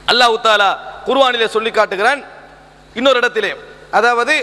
அல்லாஹ் தாலா குர்ஆனிலே சொல்லி காட்டுகிறான் இன்னொரு இடத்திலே அதாவது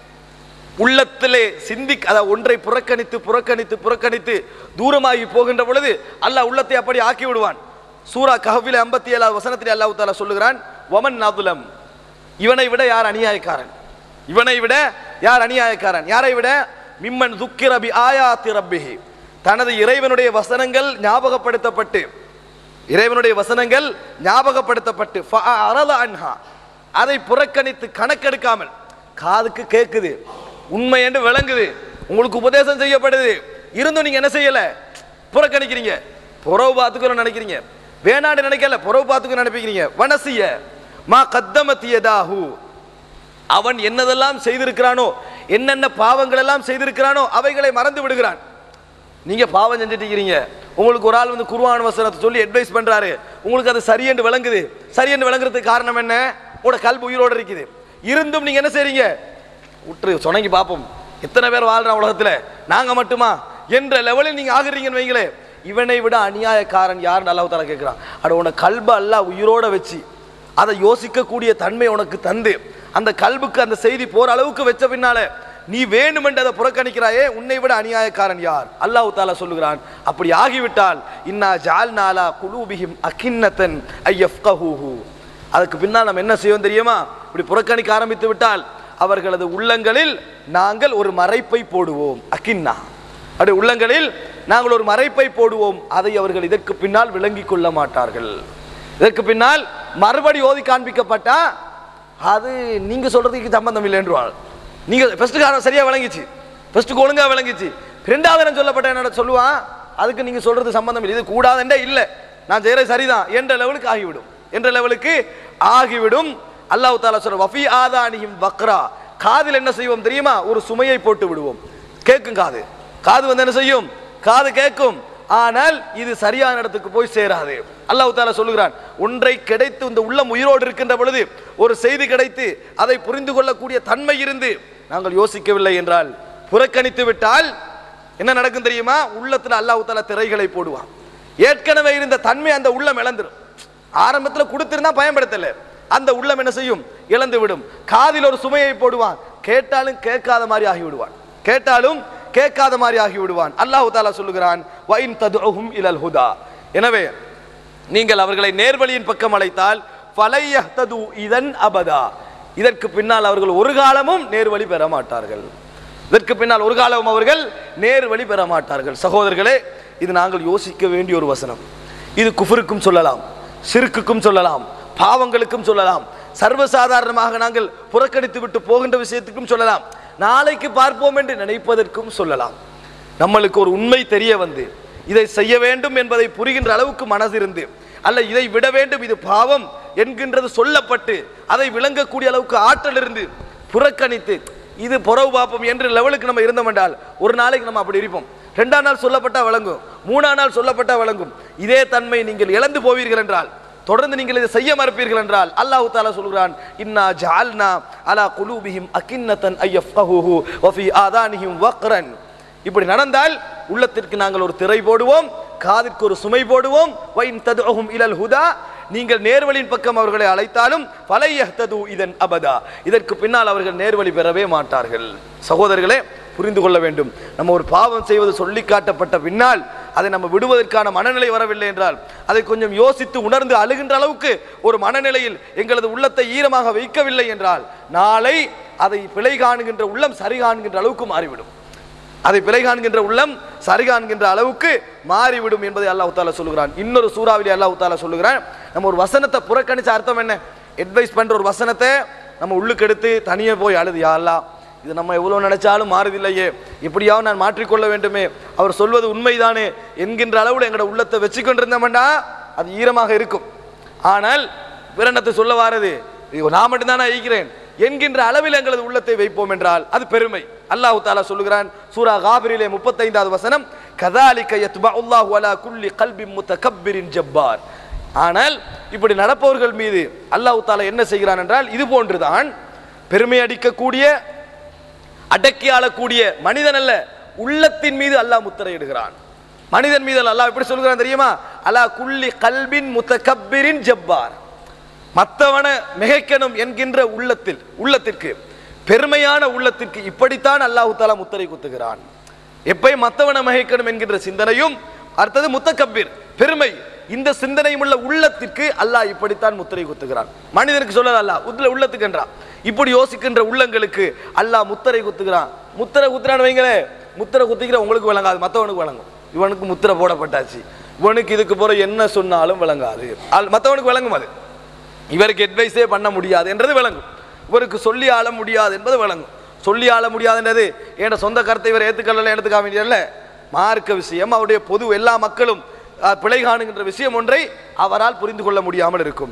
உள்ளத்திலே சிந்தி அதாவது ஒன்றை புறக்கணித்து புறக்கணித்து புறக்கணித்து தூரமாகி போகின்ற பொழுது அல்லாஹ் உள்ளத்தை அப்படி ஆக்கி விடுவான் சூரா கஹ்வில ஐம்பத்தி ஏழாவது வசனத்திலே அல்லாஹ் தாலா சொல்லுகிறான் ஒமன் நதுலம் இவனை விட யார் அநியாயக்காரன் இவனை விட யார் அநியாயக்காரன் யாரை விட மிம்மன் துக்கிரபி ஆயாத்தி ரப்பிஹி தனது இறைவனுடைய வசனங்கள் ஞாபகப்படுத்தப்பட்டு இறைவனுடைய வசனங்கள் ஞாபகப்படுத்தப்பட்டு ஃபஅரத அன்ஹா அதை புறக்கணித்து கணக்கெடுக்காமல் காதுக்கு கேட்குது உண்மை என்று விளங்குது உங்களுக்கு உபதேசம் செய்யப்படுது இருந்தும் நீங்க என்ன செய்யல புறக்கணிக்கிறீங்க புறவு பார்த்துக்கணும் நினைக்கிறீங்க வேணான்னு நினைக்கல புறவு பார்த்துக்கணும் நினைப்பீங்க வனசிய மா கத்தமத்தியதாஹு அவன் என்னதெல்லாம் செய்திருக்கிறானோ என்னென்ன பாவங்கள் எல்லாம் செய்திருக்கிறானோ அவைகளை மறந்து விடுகிறான் நீங்க பாவம் செஞ்சுட்டு இருக்கிறீங்க உங்களுக்கு ஒரு ஆள் வந்து குருவான வசனத்தை சொல்லி அட்வைஸ் பண்றாரு உங்களுக்கு அது சரியென்று விளங்குது சரியென்று விளங்குறதுக்கு காரணம் என்ன உங்களோட கல்வி உயிரோட இருக்குது இருந்தும் நீங்க என்ன செய்றீங்க விட்டுரு சொன்னங்கி பார்ப்போம் எத்தனை பேர் வாழ்றான் உலகத்துல நாங்க மட்டுமா என்ற லெவலில் நீங்க ஆகுறீங்கன்னு வைங்களே இவனை விட அநியாயக்காரன் யாருன்னு அல்லாஹ் தஆலா கேட்கிறான் அட உன கல்ப அல்லாஹ் உயிரோட வச்சு அதை யோசிக்கக்கூடிய தன்மை உனக்கு தந்து அந்த கல்புக்கு அந்த செய்தி போற அளவுக்கு வச்ச பின்னால நீ வேணுமென்று அதை புறக்கணிக்கிறாயே உன்னை விட அநியாயக்காரன் யார் அல்லாஹ் தாலா சொல்லுகிறான் அப்படி ஆகிவிட்டால் இன்னா ஜால் நாலா குலூபிஹிம் அகின்னத்தன் ஐயஃப்கஹூஹு அதுக்கு பின்னால் நம்ம என்ன செய்வோம் தெரியுமா இப்படி புறக்கணிக்க ஆரம்பித்து விட்டால் அவர்களது உள்ளங்களில் நாங்கள் ஒரு மறைப்பை போடுவோம் அகின்னா அப்படி உள்ளங்களில் நாங்கள் ஒரு மறைப்பை போடுவோம் அதை அவர்கள் இதற்கு பின்னால் விளங்கிக் கொள்ள மாட்டார்கள் இதற்கு பின்னால் மறுபடி ஓதி காண்பிக்கப்பட்டா அது நீங்க சொல்றதுக்கு சம்பந்தம் இல்லைன்றாள் நீங்க ஃபர்ஸ்ட் காரணம் சரியா விளங்கிச்சு ஃபர்ஸ்ட்டுக்கு ஒழுங்கா விளங்கிச்சு ரெண்டாவது என்ன சொல்லப்பட்ட என்ன சொல்லுவான் அதுக்கு நீங்க சொல்றது சம்பந்தம் இல்லை இது கூடாதுன்றே இல்லை நான் செய்யறது சரிதான் என்ற லெவலுக்கு ஆகிவிடும் என்ற லெவலுக்கு ஆகிவிடும் அல்லாஹ் தாலா சொல்ற வஃபி ஆதானியும் வக்ரா காதில் என்ன செய்வோம் தெரியுமா ஒரு சுமையை போட்டு விடுவோம் கேட்கும் காது காது வந்து என்ன செய்யும் காது கேட்கும் ஆனால் இது சரியான இடத்துக்கு போய் சேராது அல்லாஹ் தாலா சொல்லுகிறான் ஒன்றை கிடைத்து இந்த உள்ளம் உயிரோடு இருக்கின்ற பொழுது ஒரு செய்தி கிடைத்து அதை புரிந்து கொள்ளக்கூடிய தன்மை இருந்து நாங்கள் யோசிக்கவில்லை என்றால் புறக்கணித்து விட்டால் என்ன நடக்கும் தெரியுமா உள்ளத்துல அல்லாஹ் தாலா திரைகளை போடுவான் ஏற்கனவே இருந்த தன்மை அந்த உள்ளம் இழந்துரும் ஆரம்பத்துல கொடுத்திருந்தா பயன்படுத்தல அந்த உள்ளம் என்ன செய்யும் இழந்து விடும் காதில் ஒரு சுமையை போடுவான் கேட்டாலும் கேட்காத மாதிரி ஆகி விடுவான் கேட்டாலும் கேட்காத மாதிரி ஆகி விடுவான் அல்லாஹ் தாலா சொல்லுகிறான் வைன் ததுஹும் இலல் ஹுதா எனவே நீங்கள் அவர்களை நேர்வழியின் பக்கம் அழைத்தால் ஃபலையஹ்தது இதன் அபதா இதற்கு பின்னால் அவர்கள் ஒரு காலமும் நேர்வழி பெற மாட்டார்கள் இதற்கு பின்னால் ஒரு காலமும் அவர்கள் நேர்வழி பெற மாட்டார்கள் சகோதரர்களே இது நாங்கள் யோசிக்க வேண்டிய ஒரு வசனம் இது குஃபருக்கும் சொல்லலாம் சிறுக்குக்கும் சொல்லலாம் பாவங்களுக்கும் சொல்லலாம் சர்வசாதாரணமாக நாங்கள் புறக்கணித்து விட்டு போகின்ற விஷயத்துக்கும் சொல்லலாம் நாளைக்கு பார்ப்போம் என்று நினைப்பதற்கும் சொல்லலாம் நம்மளுக்கு ஒரு உண்மை தெரிய வந்து இதை செய்ய வேண்டும் என்பதை புரிகின்ற அளவுக்கு மனது இருந்து அல்ல இதை விட வேண்டும் இது பாவம் என்கின்றது சொல்லப்பட்டு அதை விளங்கக்கூடிய அளவுக்கு ஆற்றல் இருந்து புறக்கணித்து இது புறவு பாப்பம் என்று லெவலுக்கு நம்ம இருந்தோம் என்றால் ஒரு நாளைக்கு நம்ம அப்படி இருப்போம் ரெண்டாம் நாள் சொல்லப்பட்டா விளங்கும் மூணாம் நாள் சொல்லப்பட்டா விளங்கும் இதே தன்மை நீங்கள் இழந்து போவீர்கள் என்றால் தொடர்ந்து நீங்கள் இதை செய்ய மறுப்பீர்கள் என்றால் அல்லாஹ் தாலா சொல்கிறான் இன்னா ஜஅல்னா அலா குலூபிஹிம் அகின்னத்தன் ஐயஃப்கஹுஹு வஃபி ஆதானிஹிம் வக்ரன் இப்படி நடந்தால் உள்ளத்திற்கு நாங்கள் ஒரு திரை போடுவோம் காதிற்கு ஒரு சுமை போடுவோம் வைன் ததுஹும் இலல் ஹுதா நீங்கள் நேர்வழியின் பக்கம் அவர்களை அழைத்தாலும் பலையஹ்தது இதன் அபதா இதற்கு பின்னால் அவர்கள் நேர்வழி பெறவே மாட்டார்கள் சகோதரர்களே புரிந்து கொள்ள வேண்டும் நம்ம ஒரு பாவம் செய்வது சொல்லி காட்டப்பட்ட பின்னால் அதை நம்ம விடுவதற்கான மனநிலை வரவில்லை என்றால் அதை கொஞ்சம் யோசித்து உணர்ந்து அழுகின்ற அளவுக்கு ஒரு மனநிலையில் எங்களது உள்ளத்தை ஈரமாக வைக்கவில்லை என்றால் நாளை அதை பிழை காணுகின்ற உள்ளம் சரி காணுகின்ற அளவுக்கு மாறிவிடும் அதை பிழை காண்கின்ற உள்ளம் சரி காண்கின்ற அளவுக்கு மாறிவிடும் என்பதை அல்லாஹ் தாலா சொல்லுகிறான் இன்னொரு சூறாவிலே அல்லாஹ் தாலா சொல்லுகிறான் நம்ம ஒரு வசனத்தை புறக்கணிச்ச அர்த்தம் என்ன அட்வைஸ் பண்ற ஒரு வசனத்தை நம்ம உள்ளுக்கு எடுத்து தனியே போய் அழுது யா அல்லாஹ் இது நம்ம எவ்வளவு நினைச்சாலும் மாறுதில்லையே எப்படியாவது நான் மாற்றிக்கொள்ள வேண்டுமே அவர் சொல்வது உண்மைதானே என்கின்ற அளவில் எங்களோட உள்ளத்தை வச்சு கொண்டிருந்தோம்னா அது ஈரமாக இருக்கும் ஆனால் பிறனத்தை சொல்ல வாரது இது நான் மட்டும்தான் ஈக்கிறேன் என்கின்ற அளவில் எங்களது உள்ளத்தை வைப்போம் என்றால் அது பெருமை அல்லாஹ் தாலா சொல்லுகிறான் சூரா காபிரிலே முப்பத்தைந்தாவது வசனம் கதாலிக்க யத்பஉல்லாஹு அலா குல்லி கல்பின் முத்தகப்பிரின் ஜப்பார் ஆனால் இப்படி நடப்பவர்கள் மீது அல்லாஹ் தாலா என்ன செய்கிறான் என்றால் இது போன்றுதான் பெருமை அடிக்கக்கூடிய அடக்கி ஆளக்கூடிய மனிதன் அல்ல உள்ளத்தின் மீது அல்லாஹ் முத்திரையிடுகிறான் மனிதன் மீது அல்லாஹ் எப்படி சொல்கிறான் தெரியுமா அலா குல்லி கல்பின் முத்தகப்பிரின் ஜப்பார் மத்தவனை மிகைக்கணும் என்கின்ற உள்ளத்தில் உள்ளத்திற்கு பெருமையான உள்ளத்திற்கு இப்படித்தான் அல்லாஹு தாலா முத்திரை குத்துகிறான் எப்பயும் மத்தவனை மிகைக்கணும் என்கின்ற சிந்தனையும் அடுத்தது முத்தக்கபீர் பெருமை இந்த சிந்தனையும் உள்ள உள்ளத்திற்கு அல்லாஹ் இப்படித்தான் முத்திரை குத்துகிறான் மனிதனுக்கு சொல்லல அல்லாஹ் உள்ள உள்ளத்துக்கு என்றான் இப்படி யோசிக்கின்ற உள்ளங்களுக்கு அல்லாஹ் முத்திரை குத்துகிறான் முத்திரை குத்துறான்னு வைங்களே முத்திரை குத்திக்கிற உங்களுக்கு விளங்காது மத்தவனுக்கு விளங்கும் இவனுக்கு முத்திரை போடப்பட்டாச்சு இவனுக்கு இதுக்கு போற என்ன சொன்னாலும் விளங்காது அல்- மத்தவனுக்கு விளங்கும் அது இவருக்கு அட்வைஸே பண்ண முடியாது என்றது விளங்கும் இவருக்கு சொல்லி ஆள முடியாது என்பது விளங்கும் சொல்லி ஆள முடியாதுன்றது என் சொந்த கருத்தை இவர் ஏற்றுக்கொள்ளல எடுத்துக்க வேண்டியதில்ல மார்க்க விஷயம் அவருடைய பொது எல்லா மக்களும் அஹ், பிழை காணுகின்ற விஷயம் ஒன்றை அவரால் புரிந்து கொள்ள முடியாமல் இருக்கும்